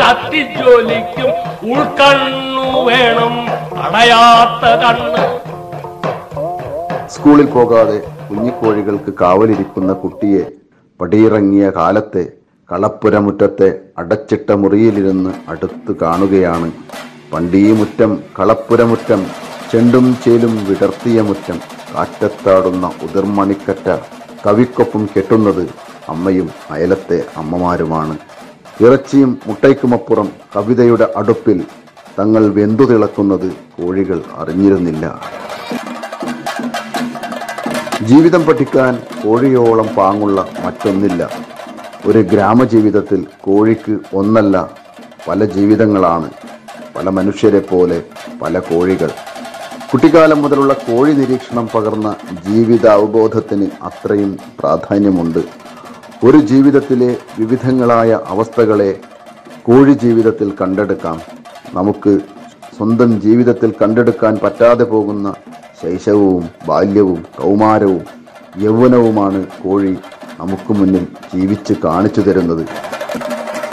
കത്തിജ്വലിക്കും ഉൾക്കണ്ണു വേണം അടയാത്ത കണ്ണ് സ്കൂളിൽ പോകാതെ കുഞ്ഞിക്കോഴികൾക്ക് കാവലിരിക്കുന്ന കുട്ടിയെ പടിയിറങ്ങിയ കാലത്തെ കളപ്പുരമുറ്റത്തെ അടച്ചിട്ട മുറിയിലിരുന്ന് അടുത്ത് കാണുകയാണ് പണ്ടീ മുറ്റം കളപ്പുരമുറ്റം ചെണ്ടും ചേലും വിടർത്തിയ മുറ്റം കാറ്റത്താടുന്ന ഉതിർമണിക്കറ്റ കവിക്കൊപ്പം കെട്ടുന്നത് അമ്മയും അയലത്തെ അമ്മമാരുമാണ് ഇറച്ചിയും മുട്ടയ്ക്കുമപ്പുറം കവിതയുടെ അടുപ്പിൽ തങ്ങൾ വെന്തു തിളക്കുന്നത് കോഴികൾ അറിഞ്ഞിരുന്നില്ല ജീവിതം പഠിക്കാൻ കോഴിയോളം പാങ്ങുള്ള മറ്റൊന്നില്ല ഒരു ഗ്രാമജീവിതത്തിൽ കോഴിക്ക് ഒന്നല്ല പല ജീവിതങ്ങളാണ് പല മനുഷ്യരെ പോലെ പല കോഴികൾ കുട്ടിക്കാലം മുതലുള്ള കോഴി നിരീക്ഷണം പകർന്ന ജീവിത അവബോധത്തിന് അത്രയും പ്രാധാന്യമുണ്ട് ഒരു ജീവിതത്തിലെ വിവിധങ്ങളായ അവസ്ഥകളെ കോഴി ജീവിതത്തിൽ കണ്ടെടുക്കാം നമുക്ക് സ്വന്തം ജീവിതത്തിൽ കണ്ടെടുക്കാൻ പറ്റാതെ പോകുന്ന ശൈശവവും ബാല്യവും കൗമാരവും യൗവനവുമാണ് കോഴി നമുക്ക് മുന്നിൽ ജീവിച്ച് കാണിച്ചു തരുന്നത്